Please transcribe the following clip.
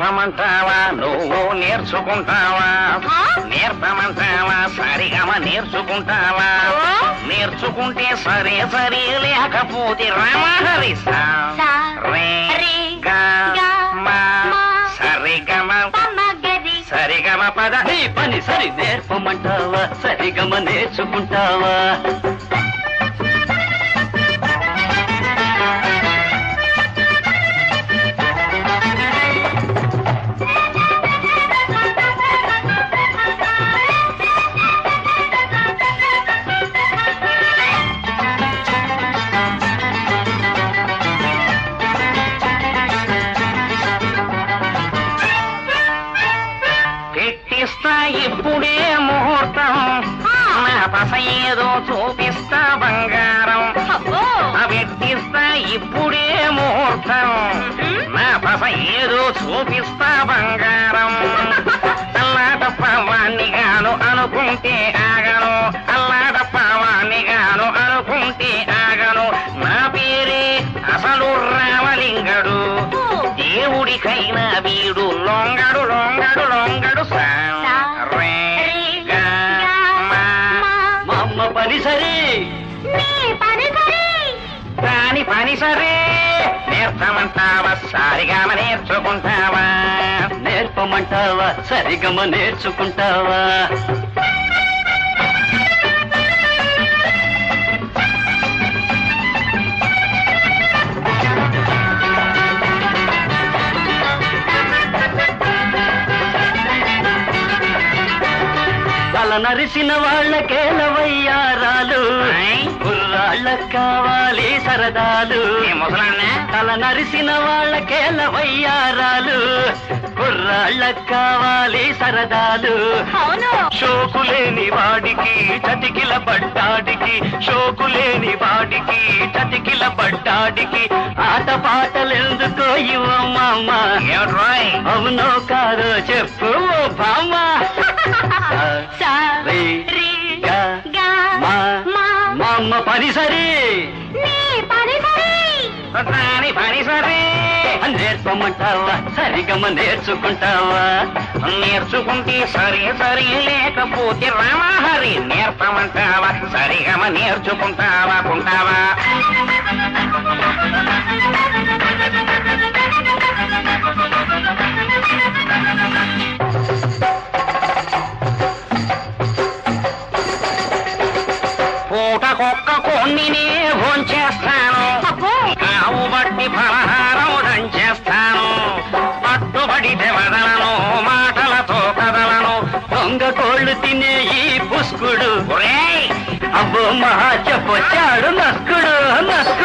నేర్పమంటావా నువ్వు నేర్చుకుంటావా ఆ? నేర్పమంటావా సరిగమ నేర్చుకుంటావా ఓ. నేర్చుకుంటే సరే సరే లేకపోతే రమహరి సా సా, రే రే, గా గా, మా మా, సరిగమ పమగరి సరిగమ పద నీ పని సరి నేర్పమంటావా సరిగమ నేర్చుకుంటావా పెట్టిస్తా ఇప్పుడే ముహూర్తం ఆ. నా పస ఏదో చూపిస్తా బంగారం అబ్బో ఆ పెట్టిస్తా ఇప్పుడే ముహూర్తం నా పస ఏదో చూపిస్తా బంగారం అల్లాటప్ప వాణ్ణి గాను అనుకుంటే ఆగను అల్లాటప్ప వాణ్ణి గాను అనుకుంటే ఆగను నా పేరే అసలు రామలింగడు దేవుడికైనా వీడు లొంగడు లొంగడు లొంగడు సా సా, రే గా మా మా అమ్మ పని సరి నీ పని సరి దాని పని సరే నేర్చమంటావా సారిగామ నేర్చుకుంటావా నేర్పమంటావా సరిగమ నేర్చుకుంటావా తల నరిసిన వాళ్ళకేలవయ్యారాలు ఆయ్. కుర్రాళ్ళకు కావాలి సరదాలు ఏ ముసలాన్న తల నరిసిన వాళ్ళకేలవయ్యారాలు కుర్రాళ్ళకు కావాలి సరదాలు అవును షోకులేని వాడికి చతికిల పడ్డాడికి షోకులేని వాడికి చతికిల పడ్డాడికి ఆట పాటలెందుకో ఇవ్వమ్మ ఏమిటి రోయ్ అవునో కాదో చెప్పు ఓ బామ్మ సా, రే, రే, గా, గా, మా, మా, మా అమ్మ పని సరి నీ పని సరి దాని పని సరే నేర్పమంటావా సరిగమ నేర్చుకుంటావా నేర్చుకుంటే సరే సరే లేకపోతే రామహరి నేర్పమంటావా సరిగమ నేర్చుకుంటావా కుంటావా పూటకొక్క కొన్నినే భోంచేస్తాను అబ్బో ఆవు బట్టి ఫలహారం దంచేస్తాను పట్టుబడితే వదలను మాటలతో కదలను దొంగ కోళ్ళు తినే ఈ పుష్కుడు ఒరేయ్ అబ్బో మహా చెప్పొచ్చాడు నస్కుడు నస్కుడు